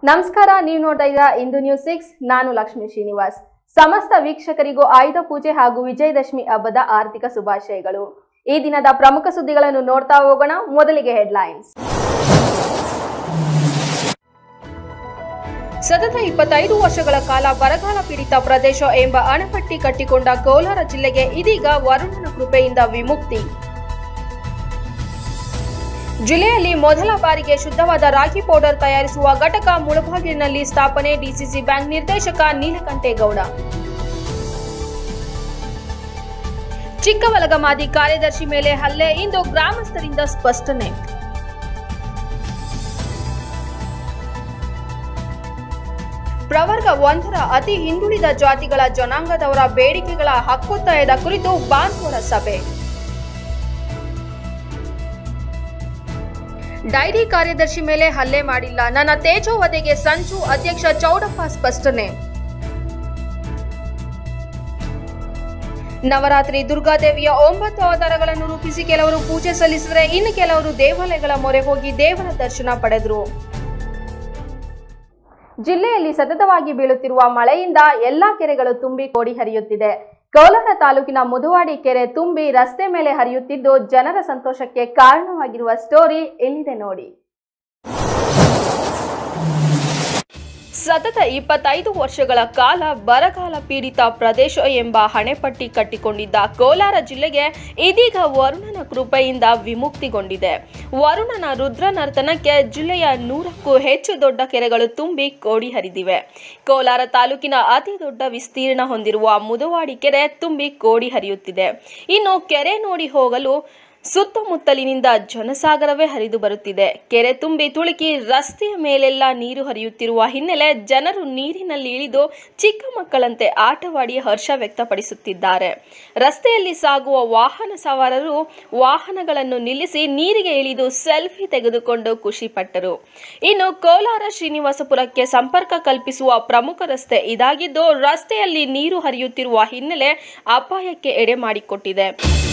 ನಮಸ್ಕಾರ ನೀವು ನೋಡ್ತಾ ಇದ್ದೀರಾ ಇಂದು ನ್ಯೂಸ್ ಸಿಕ್ಸ್ ನಾನು ಲಕ್ಷ್ಮೀ ಶ್ರೀನಿವಾಸ್ ಸಮಸ್ತ ವೀಕ್ಷಕರಿಗೂ ಆಯುಧ ಪೂಜೆ ಹಾಗೂ ವಿಜಯದಶಮಿ ಹಬ್ಬದ ಆರ್ಥಿಕ ಶುಭಾಶಯಗಳು ಈ ದಿನದ ಪ್ರಮುಖ ಸುದ್ದಿಗಳನ್ನು ನೋಡ್ತಾ ಹೋಗೋಣ ಮೊದಲಿಗೆ ಹೆಡ್ಲೈನ್ಸ್ ಸತತ ಇಪ್ಪತ್ತೈದು ವರ್ಷಗಳ ಕಾಲ ಬರಗಾಲ ಪೀಡಿತ ಪ್ರದೇಶ ಎಂಬ ಅಣಪಟ್ಟಿ ಕಟ್ಟಿಕೊಂಡ ಕೋಲಾರ ಜಿಲ್ಲೆಗೆ ಇದೀಗ ವರುಣನ ಕೃಪೆಯಿಂದ ವಿಮುಕ್ತಿ ಜಿಲ್ಲೆಯಲ್ಲಿ ಮೊದಲ ಬಾರಿಗೆ ಶುದ್ಧವಾದ ರಾಗಿ ಪೌಡರ್ ತಯಾರಿಸುವ ಘಟಕ ಮುಳಬಾಗಿಲಿನಲ್ಲಿ ಸ್ಥಾಪನೆ ಡಿಸಿಸಿ ಬ್ಯಾಂಕ್ ನಿರ್ದೇಶಕ ನೀಲಕಂಠೇಗೌಡ ಚಿಕ್ಕವಲಗಮಾದಿ ಕಾರ್ಯದರ್ಶಿ ಮೇಲೆ ಹಲ್ಲೆ ಇಂದು ಗ್ರಾಮಸ್ಥರಿಂದ ಸ್ಪಷ್ಟನೆ ಪ್ರವರ್ಗ ಒಂದರ ಅತಿ ಹಿಂದುಳಿದ ಜಾತಿಗಳ ಜನಾಂಗದವರ ಬೇಡಿಕೆಗಳ ಹಕ್ಕೊತ್ತಾಯದ ಕುರಿತು ಭಾನುವಾರ ಸಭೆ ಡೈರಿ ಕಾರ್ಯದರ್ಶಿ ಮೇಲೆ ಹಲ್ಲೆ ಮಾಡಿಲ್ಲ ನನ್ನ ತೇಜೋವಧೆಗೆ ಸಂಚು ಅಧ್ಯಕ್ಷ ಚೌಡಪ್ಪ ಸ್ಪಷ್ಟನೆ ನವರಾತ್ರಿ ದುರ್ಗಾದೇವಿಯ ಒಂಬತ್ತು ಅವತಾರಗಳನ್ನು ರೂಪಿಸಿ ಕೆಲವರು ಪೂಜೆ ಸಲ್ಲಿಸಿದರೆ ಇನ್ನು ಕೆಲವರು ದೇವಾಲಯಗಳ ಮೊರೆ ಹೋಗಿ ದೇವರ ದರ್ಶನ ಪಡೆದರು ಜಿಲ್ಲೆಯಲ್ಲಿ ಸತತವಾಗಿ ಬೀಳುತ್ತಿರುವ ಮಳೆಯಿಂದ ಎಲ್ಲಾ ಕೆರೆಗಳು ತುಂಬಿ ಕೋಡಿ ಹರಿಯುತ್ತಿದೆ ಕೋಲಾರ ತಾಲೂಕಿನ ಮುದುವಾಡಿ ಕೆರೆ ತುಂಬಿ ರಸ್ತೆ ಮೇಲೆ ಹರಿಯುತ್ತಿದ್ದು ಜನರ ಸಂತೋಷಕ್ಕೆ ಕಾರಣವಾಗಿರುವ ಸ್ಟೋರಿ ಇಲ್ಲಿದೆ ನೋಡಿ ಸತತ ಇಪ್ಪತ್ತೈದು ವರ್ಷಗಳ ಕಾಲ ಬರಗಾಲ ಪೀಡಿತ ಪ್ರದೇಶ ಎಂಬ ಹಣೆಪಟ್ಟಿ ಕಟ್ಟಿಕೊಂಡಿದ್ದ ಕೋಲಾರ ಜಿಲ್ಲೆಗೆ ಇದೀಗ ವರುಣನ ಕೃಪೆಯಿಂದ ವಿಮುಕ್ತಿಗೊಂಡಿದೆ ವರುಣನ ರುದ್ರನರ್ತನಕ್ಕೆ ಜಿಲ್ಲೆಯ ನೂರಕ್ಕೂ ಹೆಚ್ಚು ದೊಡ್ಡ ಕೆರೆಗಳು ತುಂಬಿ ಕೋಡಿ ಹರಿದಿವೆ ಕೋಲಾರ ತಾಲೂಕಿನ ಅತಿ ದೊಡ್ಡ ವಿಸ್ತೀರ್ಣ ಹೊಂದಿರುವ ಮುದವಾಡಿ ಕೆರೆ ತುಂಬಿ ಕೋಡಿ ಹರಿಯುತ್ತಿದೆ ಇನ್ನು ಕೆರೆ ನೋಡಿ ಹೋಗಲು ಸುತ್ತಮುತ್ತಲಿನಿಂದ ಜನಸಾಗರವೇ ಹರಿದು ಬರುತ್ತಿದೆ ಕೆರೆ ತುಂಬಿ ತುಳುಕಿ ರಸ್ತೆಯ ಮೇಲೆಲ್ಲ ನೀರು ಹರಿಯುತ್ತಿರುವ ಹಿನ್ನೆಲೆ ಜನರು ನೀರಿನಲ್ಲಿ ಇಳಿದು ಚಿಕ್ಕ ಮಕ್ಕಳಂತೆ ಆಟವಾಡಿ ಹರ್ಷ ವ್ಯಕ್ತಪಡಿಸುತ್ತಿದ್ದಾರೆ ರಸ್ತೆಯಲ್ಲಿ ಸಾಗುವ ವಾಹನ ಸವಾರರು ವಾಹನಗಳನ್ನು ನಿಲ್ಲಿಸಿ ನೀರಿಗೆ ಇಳಿದು ಸೆಲ್ಫಿ ತೆಗೆದುಕೊಂಡು ಖುಷಿಪಟ್ಟರು ಇನ್ನು ಕೋಲಾರ ಶ್ರೀನಿವಾಸಪುರಕ್ಕೆ ಸಂಪರ್ಕ ಕಲ್ಪಿಸುವ ಪ್ರಮುಖ ರಸ್ತೆ ಇದಾಗಿದ್ದು ರಸ್ತೆಯಲ್ಲಿ ನೀರು ಹರಿಯುತ್ತಿರುವ ಹಿನ್ನೆಲೆ ಅಪಾಯಕ್ಕೆ ಎಡೆ ಮಾಡಿಕೊಟ್ಟಿದೆ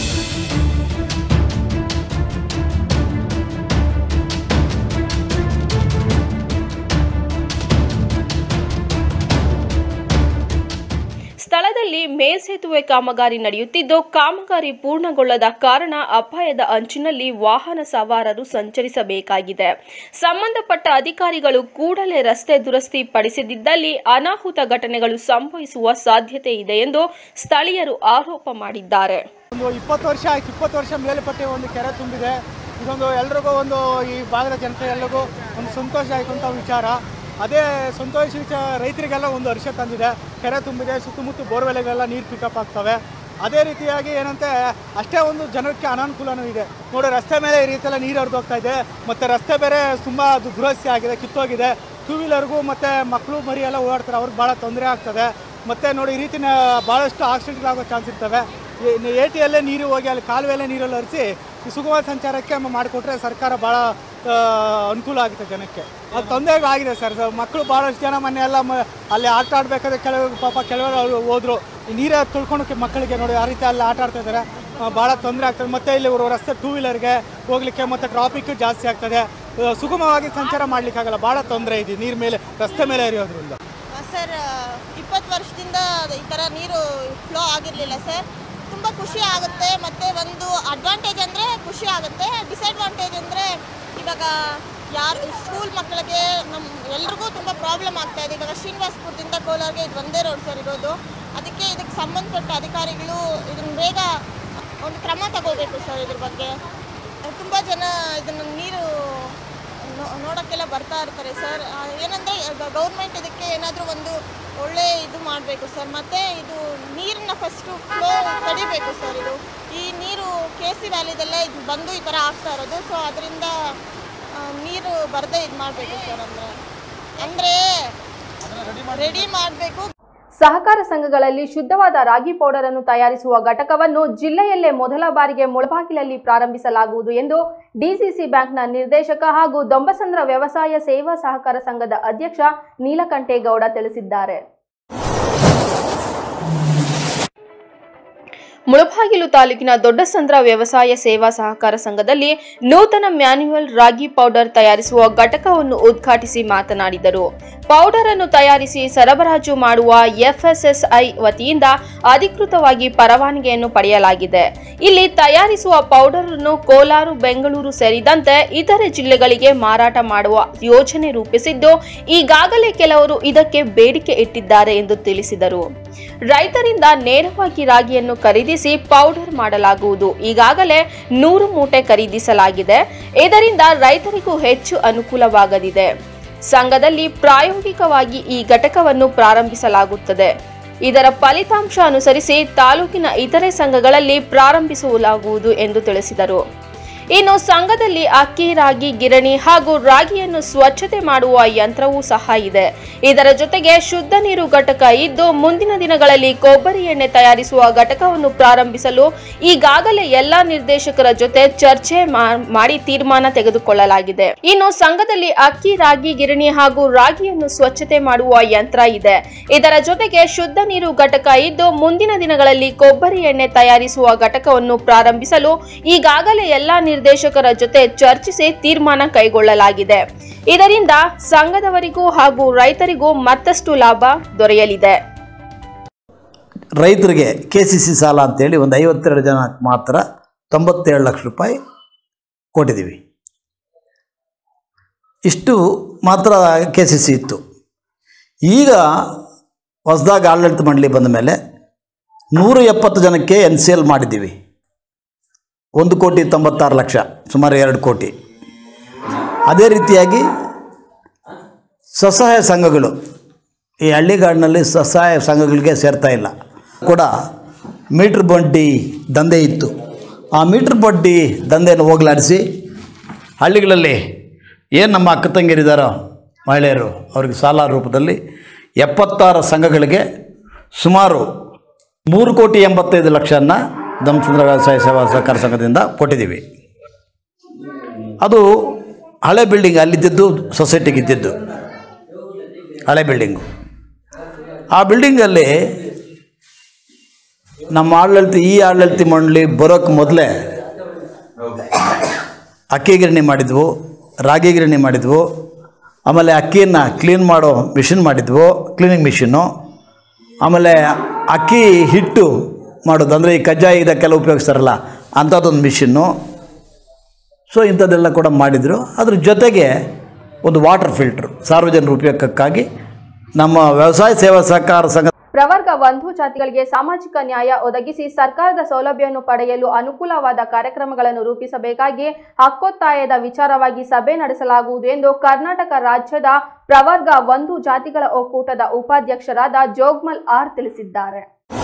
ಸ್ಥಳದಲ್ಲಿ ಮೇಲ್ಸೇತುವೆ ಕಾಮಗಾರಿ ನಡೆಯುತ್ತಿದ್ದು ಕಾಮಗಾರಿ ಪೂರ್ಣಗೊಳ್ಳದ ಕಾರಣ ಅಪಾಯದ ಅಂಚಿನಲ್ಲಿ ವಾಹನ ಸವಾರರು ಸಂಚರಿಸಬೇಕಾಗಿದೆ ಸಂಬಂಧಪಟ್ಟ ಅಧಿಕಾರಿಗಳು ಕೂಡಲೇ ರಸ್ತೆ ದುರಸ್ತಿ ಪಡಿಸದಿದ್ದಲ್ಲಿ ಅನಾಹುತ ಘಟನೆಗಳು ಸಂಭವಿಸುವ ಸಾಧ್ಯತೆ ಇದೆ ಎಂದು ಸ್ಥಳೀಯರು ಆರೋಪ ಮಾಡಿದ್ದಾರೆ ಒಂದು ಇಪ್ಪತ್ತು ವರ್ಷ ಆಯ್ತು ಇಪ್ಪತ್ತು ವರ್ಷ ಮೇಲ್ಪಟ್ಟೆ ಒಂದು ಕೆರೆ ತುಂಬಿದೆ ಇದೊಂದು ಎಲ್ರಿಗೂ ಒಂದು ಈ ಭಾಗದ ಜನತೆ ಎಲ್ರಿಗೂ ಒಂದು ಸಂತೋಷ ಆಯಿತು ಅಂತ ವಿಚಾರ ಅದೇ ಸಂತೋಷ ವಿಚಾರ ರೈತರಿಗೆಲ್ಲ ಒಂದು ಹರ್ಷ ತಂದಿದೆ ಕೆರೆ ತುಂಬಿದೆ ಸುತ್ತಮುತ್ತ ಬೋರ್ವೆಲ್ಗೆಲ್ಲ ನೀರು ಪಿಕಪ್ ಆಗ್ತವೆ ಅದೇ ರೀತಿಯಾಗಿ ಏನಂತೆ ಅಷ್ಟೇ ಒಂದು ಜನಕ್ಕೆ ಅನಾನುಕೂಲನೂ ಇದೆ ನೋಡಿ ರಸ್ತೆ ಮೇಲೆ ಈ ರೀತಿಯೆಲ್ಲ ನೀರು ಹರಿದು ಹೋಗ್ತಾ ಇದೆ ಮತ್ತು ರಸ್ತೆ ಬೇರೆ ತುಂಬ ಅದು ದುರಸ್ತಿ ಆಗಿದೆ ಕಿತ್ತೋಗಿದೆ ಟೂ ವೀಲರ್ಗೂ ಮತ್ತು ಮಕ್ಕಳು ಮರಿ ಎಲ್ಲ ಓಡಾಡ್ತಾರೆ ಅವ್ರಿಗೆ ಭಾಳ ತೊಂದರೆ ಆಗ್ತದೆ ಮತ್ತು ನೋಡಿ ಈ ರೀತಿ ಭಾಳಷ್ಟು ಆಕ್ಸಿಡೆಂಟ್ಗಳಾಗೋ ಚಾನ್ಸ್ ಇರ್ತವೆ ಎ ಟಿಯಲ್ಲೇ ನೀರು ಹೋಗಿ ಅಲ್ಲಿ ಕಾಲುವೆಲ್ಲೇ ನೀರಲ್ಲಿ ಹರಿಸಿ ಈ ಸುಗಮ ಸಂಚಾರಕ್ಕೆ ಮಾಡಿಕೊಟ್ರೆ ಸರ್ಕಾರ ಭಾಳ ಅನುಕೂಲ ಆಗುತ್ತೆ ಜನಕ್ಕೆ ಅದು ತೊಂದರೆ ಆಗಿದೆ ಸರ್ ಮಕ್ಕಳು ಭಾಳಷ್ಟು ಜನ ಮೊನ್ನೆ ಎಲ್ಲ ಮ ಅಲ್ಲಿ ಆಟ ಆಡಬೇಕಾದ್ರೆ ಕೆಲವರು ಪಾಪ ಕೆಲವರು ಅವರು ಹೋದ್ರು ಈ ನೀರೇ ತುಳ್ಕೊಂಡು ಮಕ್ಕಳಿಗೆ ನೋಡಿ ಆ ರೀತಿ ಅಲ್ಲಿ ಆಟ ಆಡ್ತಾ ಇದ್ದಾರೆ ಭಾಳ ತೊಂದರೆ ಆಗ್ತದೆ ಮತ್ತು ಇಲ್ಲಿ ಇವರು ರಸ್ತೆ ಟೂ ವೀಲರ್ಗೆ ಹೋಗ್ಲಿಕ್ಕೆ ಮತ್ತು ಟ್ರಾಫಿಕ್ ಜಾಸ್ತಿ ಆಗ್ತದೆ ಆ, ಸುಗಮವಾಗಿ ಸಂಚಾರ ಮಾಡಲಿಕ್ಕಾಗಲ್ಲ ಭಾಳ ತೊಂದರೆ ಇದೆ ನೀರು ಮೇಲೆ ರಸ್ತೆ ಮೇಲೆ ಹರಿಯೋದ್ರಿಂದ ಸರ್ ಇಪ್ಪತ್ತು ವರ್ಷದಿಂದ ಈ ಥರ ನೀರು ಫ್ಲೋ ಆಗಿರಲಿಲ್ಲ ಸರ್ ತುಂಬ ಖುಷಿ ಆಗುತ್ತೆ ಮತ್ತು ಒಂದು ಅಡ್ವಾಂಟೇಜ್ ಅಂದರೆ ಖುಷಿ ಆಗುತ್ತೆ ಡಿಸಡ್ವಾಂಟೇಜ್ ಅಂದರೆ ಇವಾಗ ಯಾರು ಸ್ಕೂಲ್ ಮಕ್ಕಳಿಗೆ ನಮ್ಮ ಎಲ್ರಿಗೂ ತುಂಬ ಪ್ರಾಬ್ಲಮ್ ಆಗ್ತಾ ಇದೆ ಇವಾಗ ಶ್ರೀನಿವಾಸಪುರದಿಂದ ಕೋಲಾರ್ಗೆ ಇದು ಒಂದೇ ರೋಡ್ ಸರ್ ಇರೋದು ಅದಕ್ಕೆ ಇದಕ್ಕೆ ಸಂಬಂಧಪಟ್ಟ ಅಧಿಕಾರಿಗಳು ಇದನ್ನು ಬೇಗ ಒಂದು ಕ್ರಮ ತಗೋಬೇಕು ಸರ್ ಇದ್ರ ಬಗ್ಗೆ ತುಂಬ ಜನ ಇದನ್ನು ನೀರು ನೋ- ನೋಡೋಕ್ಕೆಲ್ಲ ಬರ್ತಾ ಇರ್ತಾರೆ ಸರ್ ಆ, ಏನಂದ್ರೆ ಗೌರ್ಮೆಂಟ್ ಇದಕ್ಕೆ ಏನಾದರೂ ಒಂದು ಒಳ್ಳೆ ಇದು ಮಾಡಬೇಕು ಸರ್ ಮತ್ತೆ ಇದು ನೀರನ್ನ ಫಸ್ಟು ಫ್ಲೋ ತಡಿಬೇಕು ಸರ್ ಇದು ಈ ನೀರು ಕೆ ಸಿ ವ್ಯಾಲಿದೆಲ್ಲ ಇದು ಬಂದು ಈ ಥರ ಆಗ್ತಾ ಇರೋದು ಸೊ ಅದರಿಂದ ನೀರು ಬರದೇ ಇದು ಮಾಡಬೇಕು ಸರ್ ಅಂದರೆ ಅಂದರೆ ರೆಡಿ ಮಾಡಬೇಕು ಸಹಕಾರ ಸಂಘಗಳಲ್ಲಿ ಶುದ್ಧವಾದ ರಾಗಿ ಪೌಡರ್ ಅನ್ನು ತಯಾರಿಸುವ ಘಟಕವನ್ನು ಜಿಲ್ಲೆಯಲ್ಲೇ ಮೊದಲ ಬಾರಿಗೆ ಮುಳಬಾಗಿಲಲ್ಲಿ ಪ್ರಾರಂಭಿಸಲಾಗುವುದು ಎಂದು ಡಿಸಿಸಿ ಬ್ಯಾಂಕ್ನ ನಿರ್ದೇಶಕ ಹಾಗೂ ದೊಂಬಸಂದ್ರ ವ್ಯವಸಾಯ ಸೇವಾ ಸಹಕಾರ ಸಂಘದ ಅಧ್ಯಕ್ಷ ನೀಲಕಂಠೇಗೌಡ ತಿಳಿಸಿದ್ದಾರೆ ಮುಳಬಾಗಿಲು ತಾಲೂಕಿನ ದೊಡ್ಡಸಂದ್ರ ವ್ಯವಸಾಯ ಸೇವಾ ಸಹಕಾರ ಸಂಘದಲ್ಲಿ ನೂತನ ಮ್ಯಾನ್ಯುಯಲ್ ರಾಗಿ ಪೌಡರ್ ತಯಾರಿಸುವ ಘಟಕವನ್ನು ಉದ್ಘಾಟಿಸಿ ಮಾತನಾಡಿದರು ಪೌಡರ್ ಅನ್ನು ತಯಾರಿಸಿ ಸರಬರಾಜು ಮಾಡುವ ಎಫ್ಎಸ್ಎಸ್ಐ ವತಿಯಿಂದ ಅಧಿಕೃತವಾಗಿ ಪರವಾನಗಿಯನ್ನು ಪಡೆಯಲಾಗಿದೆ ಇಲ್ಲಿ ತಯಾರಿಸುವ ಪೌಡರ್ ಅನ್ನು ಕೋಲಾರ ಬೆಂಗಳೂರು ಸೇರಿದಂತೆ ಇತರೆ ಜಿಲ್ಲೆಗಳಿಗೆ ಮಾರಾಟ ಮಾಡುವ ಯೋಜನೆ ರೂಪಿಸಿದ್ದು ಈಗಾಗಲೇ ಕೆಲವರು ಇದಕ್ಕೆ ಬೇಡಿಕೆ ಇಟ್ಟಿದ್ದಾರೆ ಎಂದು ತಿಳಿಸಿದರು ರೈತರಿಂದ ನೇರವಾಗಿ ರಾಗಿಯನ್ನು ಖರೀದಿಸಿ ಪೌಡರ್ ಮಾಡಲಾಗುವುದು ಈಗಾಗಲೇ ನೂರು ಮೂಟೆ ಖರೀದಿಸಲಾಗಿದೆ ಇದರಿಂದ ರೈತರಿಗೂ ಹೆಚ್ಚು ಅನುಕೂಲವಾಗಲಿದೆ ಸಂಘದಲ್ಲಿ ಪ್ರಾಯೋಗಿಕವಾಗಿ ಈ ಘಟಕವನ್ನು ಪ್ರಾರಂಭಿಸಲಾಗುತ್ತದೆ ಇದರ ಫಲಿತಾಂಶ ಅನುಸರಿಸಿ ತಾಲೂಕಿನ ಇತರೆ ಸಂಘಗಳಲ್ಲಿ ಪ್ರಾರಂಭಿಸಲಾಗುವುದು ಎಂದು ತಿಳಿಸಿದರು ಇನ್ನು ಸಂಘದಲ್ಲಿ ಅಕ್ಕಿ ರಾಗಿ ಗಿರಣಿ ಹಾಗೂ ರಾಗಿಯನ್ನು ಸ್ವಚ್ಛತೆ ಮಾಡುವ ಯಂತ್ರವೂ ಸಹ ಇದೆ ಇದರ ಜೊತೆಗೆ ಶುದ್ಧ ನೀರು ಘಟಕ ಇದ್ದು ಮುಂದಿನ ದಿನಗಳಲ್ಲಿ ಕೊಬ್ಬರಿ ಎಣ್ಣೆ ತಯಾರಿಸುವ ಘಟಕವನ್ನು ಪ್ರಾರಂಭಿಸಲು ಈಗಾಗಲೇ ಎಲ್ಲಾ ನಿರ್ದೇಶಕರ ಜೊತೆ ಚರ್ಚೆ ಮಾ- ಮಾಡಿ ತೀರ್ಮಾನ ತೆಗೆದುಕೊಳ್ಳಲಾಗಿದೆ ಇನ್ನು ಸಂಘದಲ್ಲಿ ಅಕ್ಕಿ ರಾಗಿ ಗಿರಣಿ ಹಾಗೂ ರಾಗಿಯನ್ನು ಸ್ವಚ್ಛತೆ ಮಾಡುವ ಯಂತ್ರ ಇದೆ ಇದರ ಜೊತೆಗೆ ಶುದ್ಧ ನೀರು ಘಟಕ ಇದ್ದು ಮುಂದಿನ ದಿನಗಳಲ್ಲಿ ಕೊಬ್ಬರಿ ಎಣ್ಣೆ ತಯಾರಿಸುವ ಘಟಕವನ್ನು ಪ್ರಾರಂಭಿಸಲು ಈಗಾಗಲೇ ಎಲ್ಲಾ ನಿರ್ದೇಶಕರ ಜೊತೆ ಚರ್ಚಿಸಿ ತೀರ್ಮಾನ ಕೈಗೊಳ್ಳಲಾಗಿದೆ ಇದರಿಂದ ಸಂಘದವರಿಗೂ ಹಾಗೂ ರೈತರಿಗೂ ಮತ್ತಷ್ಟು ಲಾಭ ದೊರೆಯಲಿದೆ ರೈತರಿಗೆ ಕೆ ಸಿ ಸಿ ಸಾಲ ಅಂತೇಳಿ ಒಂದು ಐವತ್ತೆರಡು ಜನಕ್ಕೆ ಮಾತ್ರ ತೊಂಬತ್ತೇಳು ಲಕ್ಷ ರೂಪಾಯಿ ಕೊಟ್ಟಿದ್ದೀವಿ ಇಷ್ಟು ಮಾತ್ರ ಕೆ ಸಿ ಸಿ ಇತ್ತು ಈಗ ಹೊಸದಾಗಿ ಆಡಳಿತ ಮಂಡಳಿ ಬಂದ ಮೇಲೆ ನೂರ ಎಪ್ಪತ್ತು ಜನಕ್ಕೆ ಎನ್ ಸಿ ಎಲ್ ಮಾಡಿದ್ದೀವಿ ಒಂದು ಕೋಟಿ ತೊಂಬತ್ತಾರು ಲಕ್ಷ ಸುಮಾರು ಎರಡು ಕೋಟಿ ಅದೇ ರೀತಿಯಾಗಿ ಸ್ವಸಹಾಯ ಸಂಘಗಳು ಈ ಹಳ್ಳಿಗಾಡಿನಲ್ಲಿ ಸ್ವಸಹಾಯ ಸಂಘಗಳಿಗೆ ಸೇರ್ತಾ ಇಲ್ಲ ಕೂಡ ಮೀಟ್ರ್ ಬಡ್ಡಿ ದಂಧೆ ಇತ್ತು ಆ ಮೀಟ್ರ್ ಬಡ್ಡಿ ದಂಧೆಯನ್ನು ಹೋಗಲಾಡಿಸಿ ಹಳ್ಳಿಗಳಲ್ಲಿ ಏನು ನಮ್ಮ ಅಕ್ಕ ತಂಗಿರಿದ್ದಾರೋ ಮಹಿಳೆಯರು ಅವ್ರಿಗೆ ಸಾಲ ರೂಪದಲ್ಲಿ ಎಪ್ಪತ್ತಾರು ಸಂಘಗಳಿಗೆ ಸುಮಾರು ಮೂರು ಕೋಟಿ ಎಂಬತ್ತೈದು ಲಕ್ಷನ ಧಮ್ಚಂದ್ರ ವ್ಯವಸಾಯ ಸೇವಾ ಸಹಕಾರ ಸಂಘದಿಂದ ಕೊಟ್ಟಿದ್ದೀವಿ ಅದು ಹಳೆ ಬಿಲ್ಡಿಂಗ್ ಅಲ್ಲಿದ್ದಿದ್ದು ಸೊಸೈಟಿಗೆ ಇದ್ದಿದ್ದು ಹಳೆ ಬಿಲ್ಡಿಂಗು ಆ ಬಿಲ್ಡಿಂಗಲ್ಲಿ ನಮ್ಮ ಆಡಳಿತ ಈ ಆಡಳಿತ ಮಂಡಳಿ ಬರೋಕ್ಕೆ ಮೊದಲೇ ಅಕ್ಕಿ ಗಿರಣಿ ಮಾಡಿದ್ವು ರಾಗಿ ಗಿರಣಿ ಮಾಡಿದ್ವು ಆಮೇಲೆ ಅಕ್ಕಿಯನ್ನು ಕ್ಲೀನ್ ಮಾಡೋ ಮಿಷಿನ್ ಮಾಡಿದ್ವು ಕ್ಲೀನಿಂಗ್ ಮಿಷಿನ್ನು ಆಮೇಲೆ ಅಕ್ಕಿ ಹಿಟ್ಟು ಮಾಡೋದು ಅಂದರೆ ಈ ಕಜ್ಜಾಯ ಇದಕ್ಕೆಲ್ಲ ಉಪಯೋಗಿಸ್ತಾರಲ್ಲ ಅಂಥದ್ದೊಂದು ಮಿಷಿನ್ನು ಸೊ ಇಂಥದ್ದೆಲ್ಲ ಕೂಡ ಮಾಡಿದರು ಅದ್ರ ಜೊತೆಗೆ ಒಂದು ವಾಟರ್ ಫಿಲ್ಟ್ರು ಸಾರ್ವಜನಿಕ ಉಪಯೋಗಕ್ಕಾಗಿ ನಮ್ಮ ವ್ಯವಸಾಯ ಸೇವಾ ಸಹಕಾರ ಸಂಘ ಪ್ರವರ್ಗ ಒಂದು ಜಾತಿಗಳಿಗೆ ಸಾಮಾಜಿಕ ನ್ಯಾಯ ಒದಗಿಸಿ ಸರ್ಕಾರದ ಸೌಲಭ್ಯವನ್ನು ಪಡೆಯಲು ಅನುಕೂಲವಾದ ಕಾರ್ಯಕ್ರಮಗಳನ್ನು ರೂಪಿಸಬೇಕಾಗಿ ಹಕ್ಕೊತ್ತಾಯದ ವಿಚಾರವಾಗಿ ಸಭೆ ನಡೆಸಲಾಗುವುದು ಎಂದು ಕರ್ನಾಟಕ ರಾಜ್ಯದ ಪ್ರವರ್ಗ ಒಂದು ಜಾತಿಗಳ ಒಕ್ಕೂಟದ ಉಪಾಧ್ಯಕ್ಷರಾದ ಜೋಗ್ಮಲ್ ಆರ್ ತಿಳಿಸಿದ್ದಾರೆ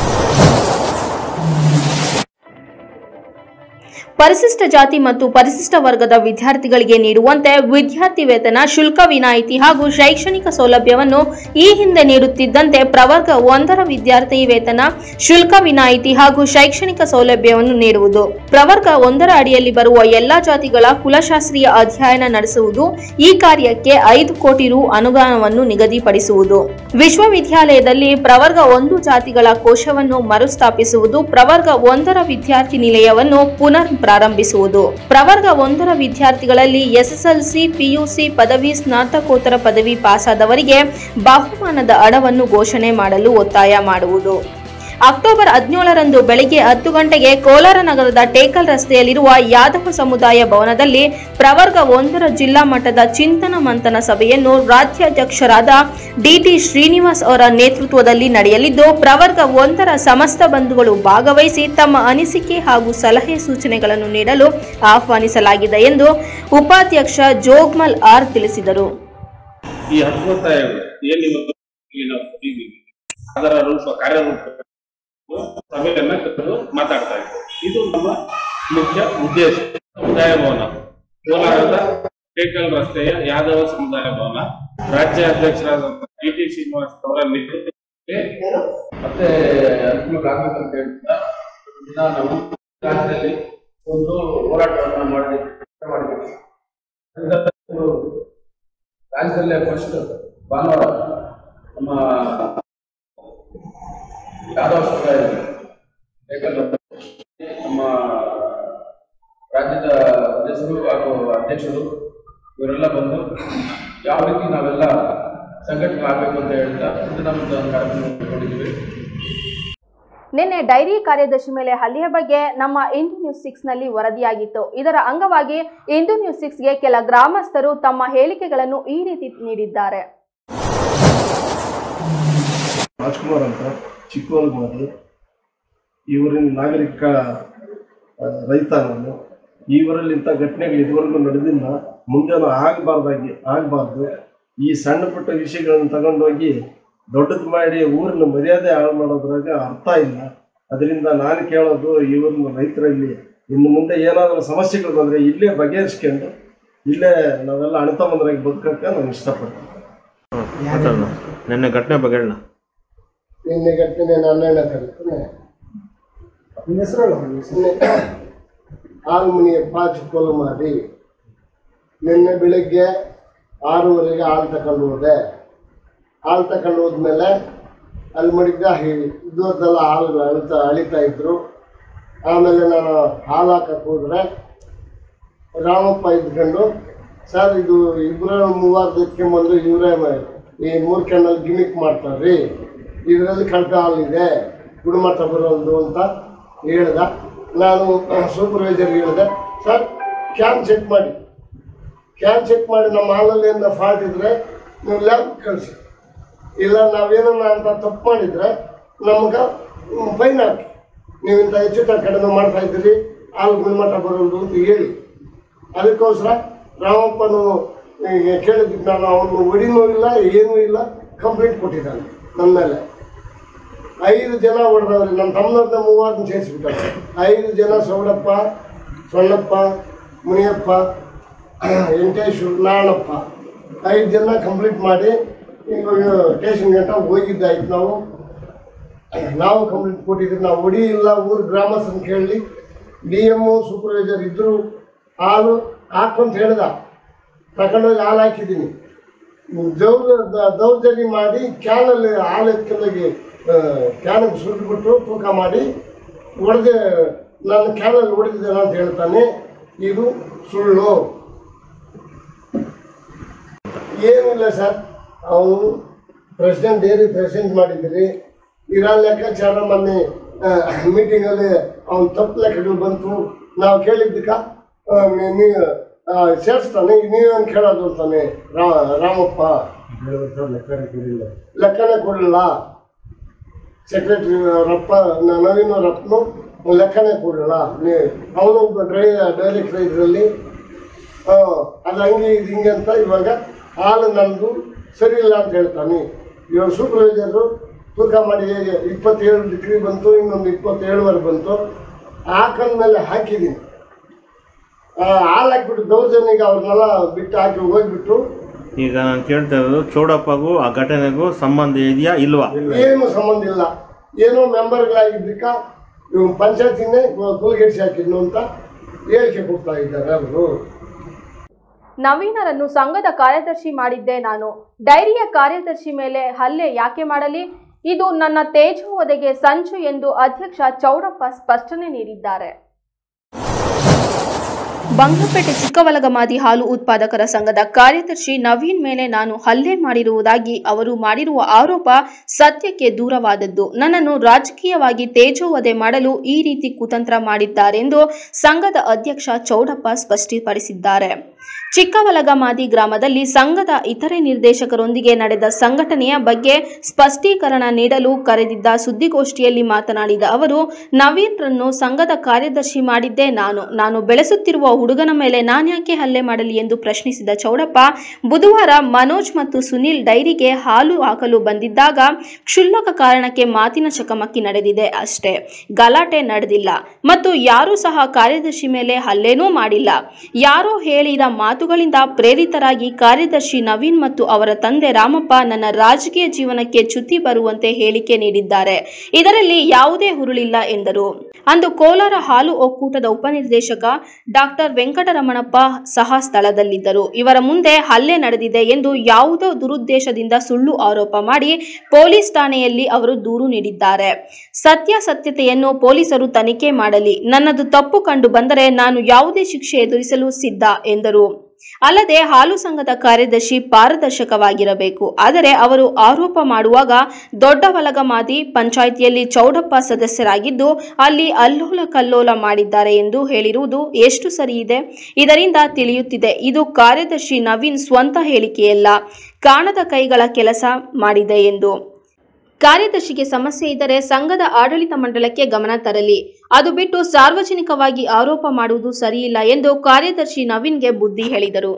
ಪರಿಶಿಷ್ಟ ಜಾತಿ ಮತ್ತು ಪರಿಶಿಷ್ಟ ವರ್ಗದ ವಿದ್ಯಾರ್ಥಿಗಳಿಗೆ ನೀಡುವಂತೆ ವಿದ್ಯಾರ್ಥಿ ವೇತನ ಶುಲ್ಕ ವಿನಾಯಿತಿ ಹಾಗೂ ಶೈಕ್ಷಣಿಕ ಸೌಲಭ್ಯವನ್ನು ಈ ಹಿಂದೆ ನೀಡುತ್ತಿದ್ದಂತೆ ಪ್ರವರ್ಗ ಒಂದರ ವಿದ್ಯಾರ್ಥಿ ವೇತನ ಶುಲ್ಕ ವಿನಾಯಿತಿ ಹಾಗೂ ಶೈಕ್ಷಣಿಕ ಸೌಲಭ್ಯವನ್ನು ನೀಡುವುದು ಪ್ರವರ್ಗ ಒಂದರ ಅಡಿಯಲ್ಲಿ ಬರುವ ಎಲ್ಲಾ ಜಾತಿಗಳ ಕುಲಶಾಸ್ತ್ರೀಯ ಅಧ್ಯಯನ ನಡೆಸುವುದು ಈ ಕಾರ್ಯಕ್ಕೆ ಐದು ಕೋಟಿ ರು ಅನುದಾನವನ್ನು ನಿಗದಿಪಡಿಸುವುದು ವಿಶ್ವವಿದ್ಯಾಲಯದಲ್ಲಿ ಪ್ರವರ್ಗ ಒಂದು ಜಾತಿಗಳ ಕೋಶವನ್ನು ಮರುಸ್ಥಾಪಿಸುವುದು ಪ್ರವರ್ಗ ಒಂದರ ವಿದ್ಯಾರ್ಥಿ ನಿಲಯವನ್ನು ಪುನರ್ ಪ್ರಾರಂಭಿಸುವುದು ಪ್ರವರ್ಗ ಒಂದರ ವಿದ್ಯಾರ್ಥಿಗಳಲ್ಲಿ ಎಸ್ಎಸ್ಎಲ್ಸಿ ಪಿಯುಸಿ ಪದವಿ ಸ್ನಾತಕೋತ್ತರ ಪದವಿ ಪಾಸಾದವರಿಗೆ ಬಹುಮಾನದ ಹಣವನ್ನು ಘೋಷಣೆ ಮಾಡಲು ಒತ್ತಾಯ ಮಾಡುವುದು ಅಕ್ಟೋಬರ್ ಹದಿನೇಳರಂದು ಬೆಳಗ್ಗೆ ಹತ್ತು ಗಂಟೆಗೆ ಕೋಲಾರ ನಗರದ ಟೇಕಲ್ ರಸ್ತೆಯಲ್ಲಿರುವ ಯಾದವ ಸಮುದಾಯ ಭವನದಲ್ಲಿ ಪ್ರವರ್ಗ ಒಂದರ ಜಿಲ್ಲಾ ಮಟ್ಟದ ಚಿಂತನ ಮಂಥನ ಸಭೆಯನ್ನು ರಾಜ್ಯಾಧ್ಯಕ್ಷರಾದ ಡಿಟಿ ಶ್ರೀನಿವಾಸ್ ಅವರ ನೇತೃತ್ವದಲ್ಲಿ ನಡೆಯಲಿದ್ದು ಪ್ರವರ್ಗ ಒಂದರ ಸಮಸ್ತ ಬಂಧುಗಳು ಭಾಗವಹಿಸಿ ತಮ್ಮ ಅನಿಸಿಕೆ ಹಾಗೂ ಸಲಹೆ ಸೂಚನೆಗಳನ್ನು ನೀಡಲು ಆಹ್ವಾನಿಸಲಾಗಿದೆ ಎಂದು ಉಪಾಧ್ಯಕ್ಷ ಜೋಗ್ಮಲ್ ಆರ್ ತಿಳಿಸಿದರು ಈ ಹತ್ತೊತ್ತಾಯಗಳು ಏನ್ ಇವತ್ತು ಈಗ ನಾವು ಕೊಟ್ಟಿದ್ದೀವಿ ಅದರ ರೂಪ ಕಾರ್ಯರೂಪ ಸಭೆಯನ್ನ ಕರೆದು ಮಾತಾಡ್ತಾ ಇದ್ದೇವೆ ಇದು ನಮ್ಮ ಮುಖ್ಯ ಉದ್ದೇಶ ಸಮುದಾಯ ಭವನ ಕೋಲಾರದ ಟೇಕಲ್ ರಸ್ತೆಯ ಯಾದವ ಸಮುದಾಯ ಭವನ ರಾಜ್ಯ ಅಧ್ಯಕ್ಷರಾದ ಟಿ ಟಿ ಶ್ರೀನಿವಾಸ್ ಅವರ ನೇತೃತ್ವದಲ್ಲಿ ಮತ್ತೆ ಅನುಕೂಲ ಆಗ್ಬೇಕಂತ ಹೇಳ್ತಾ ದಿನ ನಾವು ರಾಜ್ಯದಲ್ಲಿ ಒಂದು ಹೋರಾಟವನ್ನು ಮಾಡಲಿಕ್ಕೆ ಮಾಡಿದ್ದೀವಿ ರಾಜ್ಯದಲ್ಲೇ ಫಸ್ಟ್ ಭಾನುವಾರ ನಮ್ಮ ಯಾದವ ಸಮುದಾಯ ಏಕಲ್ಲ ಅಧ್ಯಕ್ಷರು ಇವರೆಲ್ಲ ಬಂದು ಯಾವ ರೀತಿ ನಾವೆಲ್ಲ ಸಂಘಟನೆ ಆಗಬೇಕು ಅಂತ ಹೇಳ್ತಾ ಇದು ನಮ್ಮದು ಒಂದು ಕಾರ್ಯಕ್ರಮ ಇಟ್ಕೊಂಡಿದ್ದೀವಿ ನಿನ್ನೆ ಡೈರಿ ಕಾರ್ಯದರ್ಶಿ ಮೇಲೆ ಹಲ್ಲೆಯ ಬಗ್ಗೆ ನಮ್ಮ ಇಂದು ನ್ಯೂಸ್ ಸಿಕ್ಸ್ ನಲ್ಲಿ ವರದಿಯಾಗಿತ್ತು ಇದರ ಅಂಗವಾಗಿ ಇಂದು ನ್ಯೂಸ್ ಸಿಕ್ಸ್ಗೆ ಕೆಲ ಗ್ರಾಮಸ್ಥರು ತಮ್ಮ ಹೇಳಿಕೆಗಳನ್ನು ಈ ರೀತಿ ನೀಡಿದ್ದಾರೆ ರಾಜ್ಕುಮಾರ್ ಅಂತ ಚಿಕ್ಕವಲ್ಮಾರಿ ಇವರಿನ ನಾಗರಿಕ ಆ, ರೈತ ನಾನು ಇವರಲ್ಲಿ ಇಂಥ ಘಟನೆಗಳು ಇದುವರೆಗೂ ನಡೆದಿಲ್ಲ ಮುಂದೇನು ಆಗಬಾರ್ದಾಗಿ ಆಗಬಾರ್ದು ಈ ಸಣ್ಣ ಪುಟ್ಟ ವಿಷಯಗಳನ್ನು ತಗೊಂಡೋಗಿ ದೊಡ್ಡದು ಮಾಡಿ ಊರಿನ ಮರ್ಯಾದೆ ಹಾಳು ಮಾಡೋದ್ರಾಗ ಅರ್ಥ ಇಲ್ಲ ಅದರಿಂದ ನಾನು ಕೇಳೋದು ಇವ್ರನ್ನ ರೈತರಲ್ಲಿ ಇನ್ನು ಮುಂದೆ ಏನಾದರೂ ಸಮಸ್ಯೆಗಳು ಬಂದರೆ ಇಲ್ಲೇ ಬಗೆಹರಿಸ್ಕೊಂಡು ಇಲ್ಲೇ ನಾವೆಲ್ಲ ಅಣ್ತಮ್ಮಂದ್ರಾಗಿ ಬದುಕಕ್ಕೆ ನಾನು ಇಷ್ಟಪಡ್ತೀನಿ ಮಾತಾಡೋಣ ನಿನ್ನೆ ಘಟನೆ ಬಗ್ಗೆ ಹೇಳೋಣ ನಿನ್ನೆ ಘಟನೆ ಹನ್ನೆರಡನೇ ತಾರೀಕು ಆಲ್ಮುನಿಯಪ್ಪ ಚಿಕ್ಕೋಲು ಮಾಡಿ ನಿನ್ನೆ ಬೆಳಿಗ್ಗೆ ಆರೂವರೆಗೆ ಹಾಲು ತಗೊಂಡು ಹೋದೆ ಹಾಲು ತಗೊಂಡು ಹೋದ್ಮೇಲೆ ಅಲ್ಲಿ ಮಡಿಗ ಇದ್ದದ್ದೆಲ್ಲ ಹಾಲು ಅಳಿತಾ ಅಳಿತಾ ಇದ್ರು ಆಮೇಲೆ ನಾನು ಹಾಲು ಹಾಕಕ್ಕೆ ಹೋದ್ರೆ ರಾಮಪ್ಪ ಇದ್ಕೊಂಡು ಸರ್ ಇದು ಇಬ್ಬರು ಮೂವಾರು ಎತ್ಕೊಂಡ್ಬಂದು ಇವರೇ ಈ ಮೂರು ಕ್ಯಾನಲ್ಲಿ ಗಿಮಿಕ್ ಮಾಡ್ತಾರ್ರಿ ಇದರಲ್ಲಿ ಕಳ್ಕ ಹಾಲಿದೆ ಗುಣಮಟ್ಟ ಬರೋದು ಅಂತ ಹೇಳ್ದ ನಾನು ಸೂಪರ್ವೈಸರ್ ಹೇಳಿದೆ ಸರ್ ಕ್ಯಾನ್ ಚೆಕ್ ಮಾಡಿ ಕ್ಯಾನ್ ಚೆಕ್ ಮಾಡಿ ನಮ್ಮ ಹಾಲಲ್ಲಿ ಏನೋ ಫಾಲ್ಟ್ ಇದ್ರೆ ನೀವು ಲ್ಯಾಬ್ ಕಳಿಸಿ ಇಲ್ಲ ನಾವೇನನ್ನ ಅಂತ ತಪ್ಪು ಮಾಡಿದ್ರೆ ನಮ್ಗೆ ಫೈನ್ ಹಾಕಿ ನೀವು ಇಂಥ ಹೆಚ್ಚು ಕಡಿಮೆ ಮಾಡ್ತಾ ಇದ್ದೀರಿ ಹಾಲು ಗುಣಮಟ್ಟ ಬರೋದು ಅಂತ ಹೇಳಿ ಅದಕ್ಕೋಸ್ಕರ ರಾಮಪ್ಪನು ಈಗ ಕೇಳಿದ್ದಕ್ಕೆ ನಾನು ಅವನು ಹೊಡಿನೂ ಇಲ್ಲ ಏನೂ ಇಲ್ಲ ಕಂಪ್ಲೇಂಟ್ ಕೊಟ್ಟಿದ್ದಾನೆ ನನ್ನ ಮೇಲೆ ಐದು ಜನ ಹೊಡೆದವ್ರಿ ನನ್ನ ತಮ್ಮನವ್ರನ್ನ ಮೂವರನ್ನ ಸೇರಿಸ್ಬಿಟ್ಟಾರೆ ಐದು ಜನ ಸೌಡಪ್ಪ ಸೊಣ್ಣಪ್ಪ ಮುನಿಯಪ್ಪ ವೆಂಕಟೇಶ್ ನಾಣಪ್ಪ ಐದು ಜನ ಕಂಪ್ಲೀಟ್ ಮಾಡಿ ಈಗ ಸ್ಟೇಷನ್ ಗಂಟ ಹೋಗಿದ್ದಾಯ್ತು ನಾವು ನಾವು ಕಂಪ್ಲೇಂಟ್ ಕೊಟ್ಟಿದ್ವಿ ನಾವು ಹೊಡಿ ಇಲ್ಲ ಊರು ಗ್ರಾಮಸ್ಥರನ್ನ ಕೇಳಿ ಡಿ ಎಮ್ಮು ಸೂಪರ್ವೈಸರ್ ಇದ್ದರು ಹಾಲು ಹಾಕೊಂತ ಹೇಳ್ದ ತಗೊಂಡೋಗಿ ಹಾಲು ಹಾಕಿದ್ದೀನಿ ದೌರ್ ದ- ದೌರ್ಜನ್ಯ ಮಾಡಿ ಕ್ಯಾನಲ್ಲಿ ಹಾಲು ಎತ್ಕೊಂಡೋಗಿ ಕ್ಯಾನಿಗೆ ಸುರಿದ್ಬಿಟ್ಟು ತೂಕ ಮಾಡಿ ಹೊಡೆದೆ ನಾನು ಕ್ಯಾನಲ್ಲಿ ಹೊಡೆದಿದ್ದೇನೆ ಅಂತ ಹೇಳ್ತಾನೆ ಇದು ಸುಳ್ಳು ಏನಿಲ್ಲ ಸರ್ ಅವನು ಪ್ರೆಸಿಡೆಂಟ್ ಡೈರಿ ಪ್ರೆಸಿಡೆಂಟ್ ಮಾಡಿದ್ದೀರಿ ಇರೋ ಲೆಕ್ಕಾಚಾರ ಮೊನ್ನೆ ಮೀಟಿಂಗಲ್ಲಿ ಅವ್ನು ತಪ್ಪು ಲೆಕ್ಕಗಳು ಬಂತು ನಾವು ಕೇಳಿದ್ದಕ್ಕ ಆ, ನೀ- ನೀ ಆ, ಸೇರಿಸ್ತಾನೆ ನೀವೇನು ಕೇಳೋದು ಅಂತಾನೆ ರಾ ರಾಮಪ್ಪ ಲೆಕ್ಕನೇ ಕೊಡಲಿಲ್ಲ ಸೆಕ್ರೆಟರಿ ರಪ್ಪ ನ- ನವೀನ್ ರತ್ನು ಲೆಕ್ಕನೇ ಕೊಡಲಿಲ್ಲ ನೀ ಅವನು ಡ್ರೈ ಡೈರೆಕ್ಟರ್ ಇದರಲ್ಲಿ ಅದು ಹಂಗೆ ಇದು ಹಿಂಗೆ ಅಂತ ಇವಾಗ ಹಾಲು ನಂದು ಸರಿ ಇಲ್ಲ ಅಂತ ಹೇಳ್ತಾನೆ ಇವಾಗ ಸೂಪರ್ವೈಸರು ತೂಕ ಮಾಡಿ ಇಪ್ಪತ್ತೇಳು ಡಿಗ್ರಿ ಬಂತು ಇನ್ನೊಂದು ಇಪ್ಪತ್ತೇಳುವರೆ ಬಂತು ಹಾಕೊಂಡ್ಮೇಲೆ ಹಾಕಿದ್ದೀನಿ ಆ, ಹಾಲು ಹಾಕ್ಬಿಟ್ಟು ದೌರ್ಜನ್ಯಗೆ ಅವ್ರನ್ನೆಲ್ಲ ಬಿಟ್ಟು ಹಾಕಿ ಹೋಗ್ಬಿಟ್ಟು ಈಗ ನಾನು ಕೇಳ್ತಾ ಇರೋದು ಚೌಡಪ್ಪಗೂ ಆ ಘಟನೆಗೂ ಸಂಬಂಧ ಇದೆಯಾ ಇಲ್ವಾ ಏನು ಸಂಬಂಧ ಇಲ್ಲ ಏನೋ ಮೆಂಬರ್ಗಳಾಗಿದ್ದಕ್ಕ ಇವ್ ಪಂಚಾಯತಿನೇ ಕುಲಗೆಡ್ಸಿ ಹಾಕಿದ್ನು ಅಂತ ಹೇಳಿಕೆ ಕೊಡ್ತಾ ಇದ್ದಾರೆ ಅವರು ನವೀನರನ್ನು ಸಂಘದ ಕಾರ್ಯದರ್ಶಿ ಮಾಡಿದ್ದೆ ನಾನು ಡೈರಿಯ ಕಾರ್ಯದರ್ಶಿ ಮೇಲೆ ಹಲ್ಲೆ ಯಾಕೆ ಮಾಡಲಿ ಇದು ನನ್ನ ತೇಜೋವಧೆಗೆ ಸಂಚು ಎಂದು ಅಧ್ಯಕ್ಷ ಚೌಡಪ್ಪ ಸ್ಪಷ್ಟನೆ ನೀಡಿದ್ದಾರೆ ಬಂಗಪೇಟೆ ಚಿಕ್ಕವಲಗಮಾದಿ ಹಾಲು ಉತ್ಪಾದಕರ ಸಂಘದ ಕಾರ್ಯದರ್ಶಿ ನವೀನ್ ಮೇಲೆ ನಾನು ಹಲ್ಲೆ ಮಾಡಿರುವುದಾಗಿ ಅವರು ಮಾಡಿರುವ ಆರೋಪ ಸತ್ಯಕ್ಕೆ ದೂರವಾದದ್ದು ನನ್ನನ್ನು ರಾಜಕೀಯವಾಗಿ ತೇಜೋವಧೆ ಮಾಡಲು ಈ ರೀತಿ ಕುತಂತ್ರ ಮಾಡಿದ್ದಾರೆಂದು ಸಂಘದ ಅಧ್ಯಕ್ಷ ಚೌಡಪ್ಪ ಸ್ಪಷ್ಟಪಡಿಸಿದ್ದಾರೆ ಚಿಕ್ಕವಲಗಮಾದಿ ಗ್ರಾಮದಲ್ಲಿ ಸಂಘದ ಇತರೆ ನಿರ್ದೇಶಕರೊಂದಿಗೆ ನಡೆದ ಸಂಘಟನೆಯ ಬಗ್ಗೆ ಸ್ಪಷ್ಟೀಕರಣ ನೀಡಲು ಕರೆದಿದ್ದ ಸುದ್ದಿಗೋಷ್ಠಿಯಲ್ಲಿ ಮಾತನಾಡಿದ ಅವರು ನವೀನ್ರನ್ನು ಸಂಘದ ಕಾರ್ಯದರ್ಶಿ ಮಾಡಿದ್ದೇ ನಾನು ನಾನು ಬೆಳೆಸುತ್ತಿರುವ ಹುಡುಗನ ಮೇಲೆ ನಾನ್ಯಾಕೆ ಹಲ್ಲೆ ಮಾಡಲಿ ಎಂದು ಪ್ರಶ್ನಿಸಿದ ಚೌಡಪ್ಪ ಬುಧವಾರ ಮನೋಜ್ ಮತ್ತು ಸುನಿಲ್ ಡೈರಿಗೆ ಹಾಲು ಹಾಕಲು ಬಂದಿದ್ದಾಗ ಕ್ಷುಲ್ಲಕ ಕಾರಣಕ್ಕೆ ಮಾತಿನ ಚಕಮಕಿ ನಡೆದಿದೆ ಅಷ್ಟೇ ಗಲಾಟೆ ನಡೆದಿಲ್ಲ ಮತ್ತು ಯಾರೂ ಸಹ ಕಾರ್ಯದರ್ಶಿ ಮೇಲೆ ಹಲ್ಲೆನೂ ಮಾಡಿಲ್ಲ ಯಾರೋ ಹೇಳಿದ ಮಾತುಗಳಿಂದ ಪ್ರೇರಿತರಾಗಿ ಕಾರ್ಯದರ್ಶಿ ನವೀನ್ ಮತ್ತು ಅವರ ತಂದೆ ರಾಮಪ್ಪ ನನ್ನ ರಾಜಕೀಯ ಜೀವನಕ್ಕೆ ಚ್ಯುತಿ ಬರುವಂತೆ ಹೇಳಿಕೆ ನೀಡಿದ್ದಾರೆ ಇದರಲ್ಲಿ ಯಾವುದೇ ಹುರುಳಿಲ್ಲ ಎಂದರು ಅಂದು ಕೋಲಾರ ಹಾಲು ಒಕ್ಕೂಟದ ಉಪನಿರ್ದೇಶಕ ಡಾಕ್ಟರ್ ವೆಂಕಟರಮಣಪ್ಪ ಸಹ ಸ್ಥಳದಲ್ಲಿದ್ದರು ಇವರ ಮುಂದೆ ಹಲ್ಲೆ ನಡೆದಿದೆ ಎಂದು ಯಾವುದೋ ದುರುದ್ದೇಶದಿಂದ ಸುಳ್ಳು ಆರೋಪ ಮಾಡಿ ಪೊಲೀಸ್ ಠಾಣೆಯಲ್ಲಿ ಅವರು ದೂರು ನೀಡಿದ್ದಾರೆ ಸತ್ಯಾಸತ್ಯತೆಯನ್ನು ಪೊಲೀಸರು ತನಿಖೆ ಮಾಡಲಿ ನನ್ನದು ತಪ್ಪು ಕಂಡು ಬಂದರೆ ನಾನು ಯಾವುದೇ ಶಿಕ್ಷೆ ಎದುರಿಸಲು ಸಿದ್ಧ ಎಂದರು ಅಲ್ಲದೆ ಹಾಲು ಸಂಘದ ಕಾರ್ಯದರ್ಶಿ ಪಾರದರ್ಶಕವಾಗಿರಬೇಕು ಆದರೆ ಅವರು ಆರೋಪ ಮಾಡುವಾಗ ದೊಡ್ಡವಲಗಮಾದಿ ಪಂಚಾಯಿತಿಯಲ್ಲಿ ಚೌಡಪ್ಪ ಸದಸ್ಯರಾಗಿದ್ದು ಅಲ್ಲಿ ಅಲ್ಲೋಲ ಕಲ್ಲೋಲ ಮಾಡಿದ್ದಾರೆ ಎಂದು ಹೇಳಿರುವುದು ಎಷ್ಟು ಸರಿ ಇದೆ ಇದರಿಂದ ತಿಳಿಯುತ್ತಿದೆ ಇದು ಕಾರ್ಯದರ್ಶಿ ನವೀನ್ ಸ್ವಂತ ಹೇಳಿಕೆಯಲ್ಲ ಕಾಣದ ಕೈಗಳ ಕೆಲಸ ಮಾಡಿದೆ ಎಂದು ಕಾರ್ಯದರ್ಶಿಗೆ ಸಮಸ್ಯೆ ಇದ್ದರೆ ಸಂಘದ ಆಡಳಿತ ಮಂಡಲಕ್ಕೆ ಗಮನ ತರಲಿ ಅದು ಬಿಟ್ಟು ಸಾರ್ವಜನಿಕವಾಗಿ ಆರೋಪ ಮಾಡುವುದು ಸರಿಯಿಲ್ಲ ಎಂದು ಕಾರ್ಯದರ್ಶಿ ನವೀನ್ಗೆ ಬುದ್ಧಿ ಹೇಳಿದರು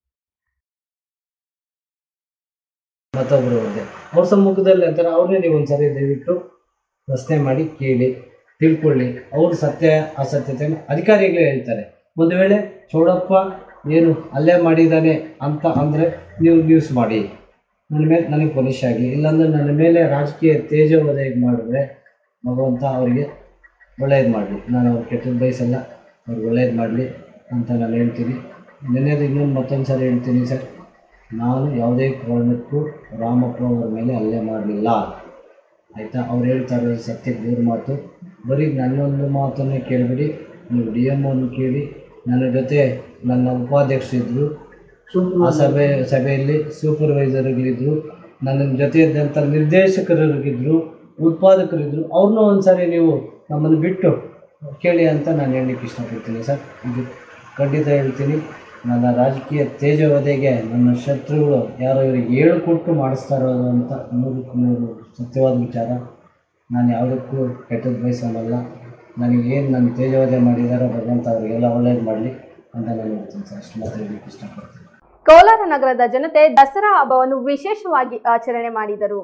ಮತ್ತೊಬ್ಬರು ಒಂದೇ ಅವ್ರ ಸಮ್ಮುಖದಲ್ಲಿ ಅಂತಾರೆ ಅವ್ರನ್ನೇ ನೀವು ಒಂದ್ಸರಿ ದಯವಿಟ್ಟು ಪ್ರಶ್ನೆ ಮಾಡಿ ಕೇಳಿ ತಿಳ್ಕೊಳ್ಳಿ ಅವರು ಸತ್ಯ ಅಸತ್ಯತೆಯನ್ನು ಅಧಿಕಾರಿಗಳೇ ಹೇಳ್ತಾರೆ ಒಂದು ವೇಳೆ ಚೌಡಪ್ಪ ಏನು ಅಲ್ಲೇ ಮಾಡಿದ್ದಾನೆ ಅಂತ ಅಂದರೆ ನೀವು ನ್ಯೂಸ್ ಮಾಡಿ ನನ್ನ ಮೇಲೆ ನನಗೆ ಪೊಲೀಸ್ ಆಗಲಿ ಇಲ್ಲಾಂದ್ರೆ ನನ್ನ ಮೇಲೆ ರಾಜಕೀಯ ತೇಜೋವಧೆ ಮಾಡಿದ್ರೆ ಭಗವಂತ ಅವರಿಗೆ ಒಳ್ಳೇದು ಮಾಡಲಿ ನಾನು ಅವ್ರು ಕೆಟ್ಟದ್ದು ಬಯಸಲ್ಲ ಅವ್ರಿಗೆ ಒಳ್ಳೇದು ಮಾಡಲಿ ಅಂತ ನಾನು ಹೇಳ್ತೀನಿ ನೆನ್ನೆದು ಇನ್ನೊಂದು ಮತ್ತೊಂದು ಸರಿ ಹೇಳ್ತೀನಿ ಸರ್ ನಾನು ಯಾವುದೇ ಕಾರಣಕ್ಕೂ ರಾಮಪ್ಪ ಅವರ ಮೇಲೆ ಹಲ್ಲೆ ಮಾಡಲಿಲ್ಲ ಆಯಿತಾ ಅವ್ರು ಹೇಳ್ತಾ ಇರೋದು ಸತ್ಯಕ್ಕೆ ದೂರ ಮಾತು ಬರೀ ನನ್ನೊಂದು ಮಾತನ್ನೇ ಕೇಳಿಬಿಡಿ ನೀವು ಡಿ ಎಮ್ ಅನ್ನು ಕೇಳಿ ನನ್ನ ಜೊತೆ ನನ್ನ ಉಪಾಧ್ಯಕ್ಷರಿದ್ದರು ಆ ಸಭೆ ಸಭೆಯಲ್ಲಿ ಸೂಪರ್ವೈಸರ್ಗಳಿದ್ದರು ನನ್ನ ಜೊತೆ ಇದ್ದಂಥ ನಿರ್ದೇಶಕರಿಗಿದ್ರು ಉತ್ಪಾದಕರಿದ್ದರು ಅವ್ರನ್ನೂ ಒಂದು ಸಾರಿ ನೀವು ನಮ್ಮನ್ನು ಬಿಟ್ಟು ಕೇಳಿ ಅಂತ ನಾನು ಹೇಳಲಿಕ್ಕೆ ಇಷ್ಟಪಡ್ತೀನಿ ಸರ್ ಇದು ಖಂಡಿತ ಹೇಳ್ತೀನಿ ನನ್ನ ರಾಜಕೀಯ ತೇಜೋವಧೆಗೆ ನನ್ನ ಶತ್ರುಗಳು ಯಾರೋ ಇವರಿಗೆ ಏಳು ಕೊಟ್ಟು ಮಾಡಿಸ್ತಾ ಇರೋದು ಅಂತ ನೂರಕ್ಕೆ ನೂರು ಸತ್ಯವಾದ ವಿಚಾರ ನಾನು ಯಾವುದಕ್ಕೂ ಕೆಟ್ಟದ್ದು ಬಯಸೋನಲ್ಲ ನನಗೇನು ನನ್ನ ತೇಜೋವಧೆ ಮಾಡಿದಾರೋ ಭಗವಂತ ಅವರಿಗೆಲ್ಲ ಒಳ್ಳೇದು ಮಾಡಲಿ ಅಂತ ನಾನು ಹೇಳ್ತೀನಿ ಸರ್ ಅಷ್ಟು ಮಾತ್ರ ಹೇಳಲಿಕ್ಕೆ ಇಷ್ಟಪಡ್ತೀನಿ ಕೋಲಾರ ನಗರದ ಜನತೆ ದಸರಾ ಹಬ್ಬವನ್ನು ವಿಶೇಷವಾಗಿ ಆಚರಣೆ ಮಾಡಿದರು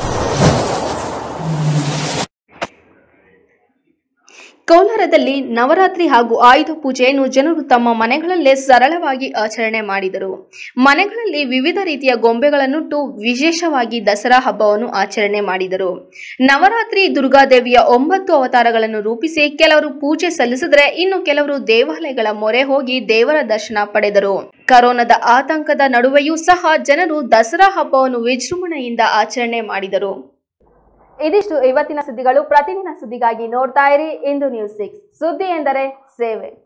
ಕೋಲಾರದಲ್ಲಿ ನವರಾತ್ರಿ ಹಾಗೂ ಆಯುಧ ಪೂಜೆಯನ್ನು ಜನರು ತಮ್ಮ ಮನೆಗಳಲ್ಲೇ ಸರಳವಾಗಿ ಆಚರಣೆ ಮಾಡಿದರು ಮನೆಗಳಲ್ಲಿ ವಿವಿಧ ರೀತಿಯ ಗೊಂಬೆಗಳನ್ನುಟ್ಟು ವಿಶೇಷವಾಗಿ ದಸರಾ ಹಬ್ಬವನ್ನು ಆಚರಣೆ ಮಾಡಿದರು ನವರಾತ್ರಿ ದುರ್ಗಾದೇವಿಯ ಒಂಬತ್ತು ಅವತಾರಗಳನ್ನು ರೂಪಿಸಿ ಕೆಲವರು ಪೂಜೆ ಸಲ್ಲಿಸಿದರೆ ಇನ್ನು ಕೆಲವರು ದೇವಾಲಯಗಳ ಮೊರೆ ಹೋಗಿ ದೇವರ ದರ್ಶನ ಪಡೆದರು ಕರೋನಾದ ಆತಂಕದ ನಡುವೆಯೂ ಸಹ ಜನರು ದಸರಾ ಹಬ್ಬವನ್ನು ವಿಜೃಂಭಣೆಯಿಂದ ಆಚರಣೆ ಮಾಡಿದರು ಇದಿಷ್ಟು ಇವತ್ತಿನ ಸುದ್ದಿಗಳು ಪ್ರತಿದಿನ ಸುದ್ದಿಗಾಗಿ ನೋಡ್ತಾ ಇರಿ ಇಂದು ನ್ಯೂಸ್ ಸಿಕ್ಸ್ ಸುದ್ದಿ ಎಂದರೆ ಸೇವೆ